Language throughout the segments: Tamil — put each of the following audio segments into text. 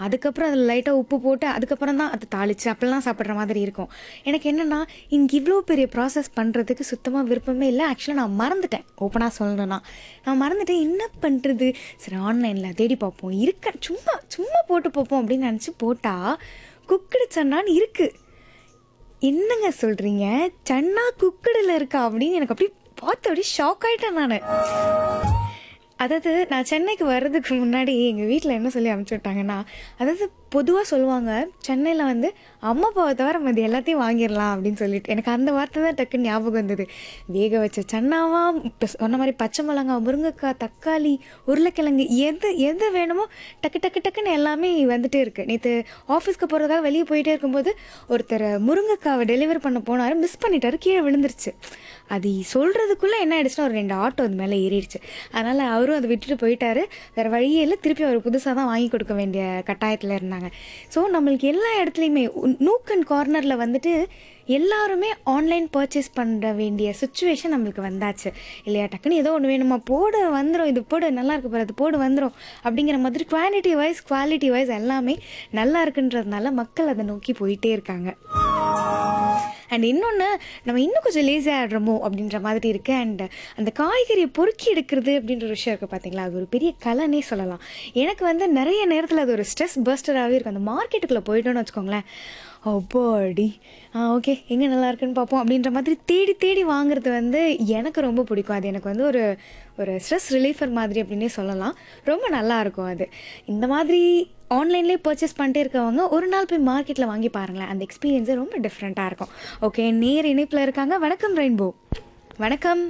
அதுக்கப்புறம் அதில் லைட்டாக உப்பு போட்டு அதுக்கப்புறம் தான் அதை தாளித்து அப்படிலாம் சாப்பிட்ற மாதிரி இருக்கும் எனக்கு என்னென்னா இங்கே இவ்வளோ பெரிய ப்ராசஸ் பண்ணுறதுக்கு சுத்தமாக விருப்பமே இல்லை ஆக்சுவலாக நான் மறந்துட்டேன் ஓப்பனாக சொல்லணும்னா நான் மறந்துட்டேன் என்ன பண்ணுறது சரி ஆன்லைனில் தேடி பார்ப்போம் இருக்க சும்மா சும்மா போட்டு பார்ப்போம் அப்படின்னு நினச்சி போட்டால் குக்கடு சன்னான்னு இருக்குது என்னங்க சொல்கிறீங்க சன்னா குக்கடில் இருக்கா அப்படின்னு எனக்கு அப்படியே பார்த்து அப்படியே ஷாக் ஆகிட்டேன் நான் அதாவது நான் சென்னைக்கு வர்றதுக்கு முன்னாடி எங்கள் வீட்டில் என்ன சொல்லி அனுப்பிச்சி விட்டாங்கன்னா அதாவது பொதுவாக சொல்லுவாங்க சென்னையில் வந்து அம்மா அப்பாவை தவிர மதி எல்லாத்தையும் வாங்கிடலாம் அப்படின்னு சொல்லிட்டு எனக்கு அந்த வார்த்தை தான் டக்குன்னு ஞாபகம் வந்தது வேக வச்ச சன்னாவா இப்போ சொன்ன மாதிரி பச்சை மிளகாய் முருங்கைக்காய் தக்காளி உருளைக்கிழங்கு எது எது வேணுமோ டக்கு டக்கு டக்குன்னு எல்லாமே வந்துட்டே இருக்குது நேற்று ஆஃபீஸ்க்கு போகிறதுக்காக வெளியே போயிட்டே இருக்கும்போது ஒருத்தர் முருங்கைக்காவை டெலிவரி பண்ண போனார் மிஸ் பண்ணிட்டாரு கீழே விழுந்துருச்சு அது சொல்கிறதுக்குள்ளே என்ன ஆயிடுச்சுன்னா ஒரு ரெண்டு ஆட்டோ அது மேலே ஏறிடுச்சு அதனால் அவரும் அதை விட்டுட்டு போயிட்டாரு வேறு வழியே இல்லை திருப்பி அவர் புதுசாக தான் வாங்கி கொடுக்க வேண்டிய கட்டாயத்தில் இருந்தாங்க ஸோ நம்மளுக்கு எல்லா இடத்துலையுமே நூக் அண்ட் கார்னரில் வந்துட்டு எல்லாருமே ஆன்லைன் பர்ச்சேஸ் பண்ண வேண்டிய சுச்சுவேஷன் நம்மளுக்கு வந்தாச்சு இல்லையா டக்குன்னு ஏதோ ஒன்று வேணுமா போடு வந்துடும் இது போடு நல்லா இருக்கு பாரு அது போடு வந்துடும் அப்படிங்கிற மாதிரி குவான்டிட்டி வைஸ் குவாலிட்டி வைஸ் எல்லாமே நல்லா இருக்குன்றதுனால மக்கள் அதை நோக்கி போயிட்டே இருக்காங்க அண்ட் இன்னொன்று நம்ம இன்னும் கொஞ்சம் லேசி ஆடுறோமோ அப்படின்ற மாதிரி இருக்குது அண்ட் அந்த காய்கறியை பொறுக்கி எடுக்கிறது அப்படின்ற ஒரு விஷயம் இருக்குது பார்த்தீங்களா அது ஒரு பெரிய கலைனே சொல்லலாம் எனக்கு வந்து நிறைய நேரத்தில் அது ஒரு ஸ்ட்ரெஸ் பஸ்டராகவே இருக்கும் அந்த மார்க்கெட்டுக்குள்ளே போயிட்டோன்னு வச்சுக்கோங்களேன் அப்பாடி ஆ ஓகே எங்கே நல்லா இருக்குன்னு பார்ப்போம் அப்படின்ற மாதிரி தேடி தேடி வாங்குறது வந்து எனக்கு ரொம்ப பிடிக்கும் அது எனக்கு வந்து ஒரு ஒரு ஸ்ட்ரெஸ் ரிலீஃபர் மாதிரி அப்படின்னே சொல்லலாம் ரொம்ப நல்லா இருக்கும் அது இந்த மாதிரி ஆன்லைன்லேயே பர்ச்சேஸ் பண்ணிட்டே இருக்கவங்க ஒரு நாள் போய் மார்க்கெட்டில் வாங்கி பாருங்களேன் அந்த எக்ஸ்பீரியன்ஸே ரொம்ப டிஃப்ரெண்ட்டாக இருக்கும் ஓகே நேர் இணைப்பில் இருக்காங்க வணக்கம் ரெயின்போ வணக்கம்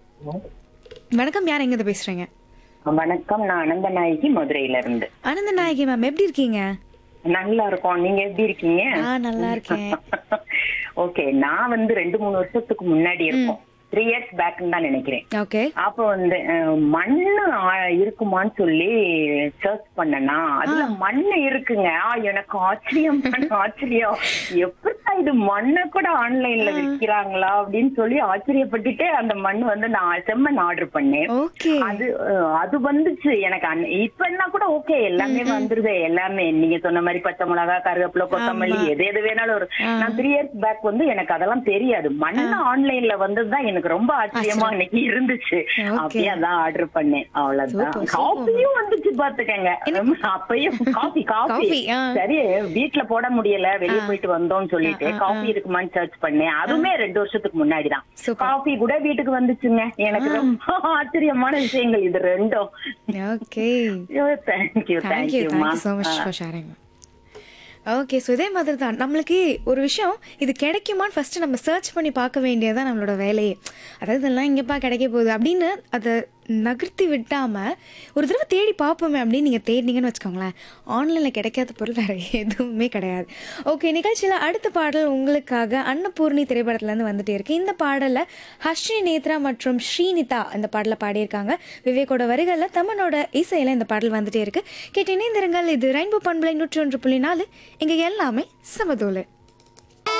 வணக்கம் யார் எங்கேருந்து பேசுகிறீங்க வணக்கம் நான் அனந்த நாயகி மதுரையில இருந்து ஆனந்த நாயகி மேம் எப்படி இருக்கீங்க நல்லா இருக்கோம் நீங்க எப்படி இருக்கீங்க ஆ நல்லா இருக்கேன் ஓகே நான் வந்து ரெண்டு மூணு வருஷத்துக்கு முன்னாடி இருக்கோம் த்ரீ இயர்ஸ் பேக்னு தான் நினைக்கிறேன் ஓகே அப்போ வந்து அஹ், மண்ணு ஆ- இருக்குமான்னு சொல்லி சர்ச் பண்ணனா அதுல மண்ணு இருக்குங்க ஆ, எனக்கு ஆச்சரியம் பண்ண ஆச்சரியம் எப்படா இது மண்ணை கூட ஆன்லைன்ல விற்கிறாங்களா அப்படின்னு சொல்லி ஆச்சரியப்பட்டுட்டு அந்த மண் வந்து நான் செம்மண் ஆர்டர் பண்ணேன் ஓகே அது அஹ், அது வந்துச்சு எனக்கு அன்ன- இப்ப என்ன கூட ஓகே எல்லாமே வந்துருது எல்லாமே நீங்க சொன்ன மாதிரி பச்சை மிளகா கருவேப்பிலை கொத்தமல்லி எது எது வேணாலும் ஒரு நான் த்ரீ இயர்ஸ் பேக் வந்து எனக்கு அதெல்லாம் தெரியாது மண்ணு ஆன்லைன்ல வந்ததுதான் எனக்கு ரொம்ப ஆச்சரியமா இன்னைக்கு இருந்துச்சு Okay. அப்படியே அதான் ஆர்டர் பண்ணேன் அவ்வளவுதான் Super, super. காஃபியும் வந்துச்சு பாத்துக்கங்க அப்பயும் காஃபி காஃபி Coffee, ஆ. சரி வீட்ல போட முடியல வெளிய போயிட்டு வந்தோம்னு சொல்லிட்டு காஃபி இருக்குமான்னு சர்ச் பண்ணேன் அதுவுமே ரெண்டு வருஷத்துக்கு முன்னாடிதான் Super. காஃபி கூட வீட்டுக்கு வந்துச்சுங்க எனக்கு ரொம்ப ஆச்சரியமான விஷயங்கள் இது ரெண்டும் ஓகே தேங்க்யூ தேங்க்யூ தேங்க்யூமா thank you so much for sharing okay so இதே மாதிரி தான் நம்மளுக்கு ஒரு விஷயம் இது கிடைக்குமான்னு ஃபஸ்ட்டு நம்ம சர்ச் பண்ணி பார்க்க வேண்டியதுதான் நம்மளோட வேலையே அதாவது இதெல்லாம் இங்கேப்பா கிடைக்க போகுது அப்படின்னு அதை நகர்த்தி விட்டாமல் ஒரு தடவை தேடி பார்ப்போமே அப்படின்னு நீங்கள் தேடினீங்கன்னு வச்சுக்கோங்களேன் ஆன்லைனில் கிடைக்காத பொருள் வேறு எதுவுமே கிடையாது ஓகே நிகழ்ச்சியில் அடுத்த பாடல் உங்களுக்காக அன்னபூர்ணி திரைப்படத்துலேருந்து வந்துட்டே இருக்கு இந்த பாடலில் ஹர்ஷினி நேத்ரா மற்றும் ஸ்ரீனிதா இந்த பாடலை பாடியிருக்காங்க விவேக்கோட வரிகளில் தமனோட இசையில் இந்த பாடல் வந்துட்டே இருக்கு கேட்டு இணைந்திருங்கள் இது ரெயின்போ பண்பலை நூற்றி ஒன்று புள்ளி நாலு இங்கே எல்லாமே சமதோலை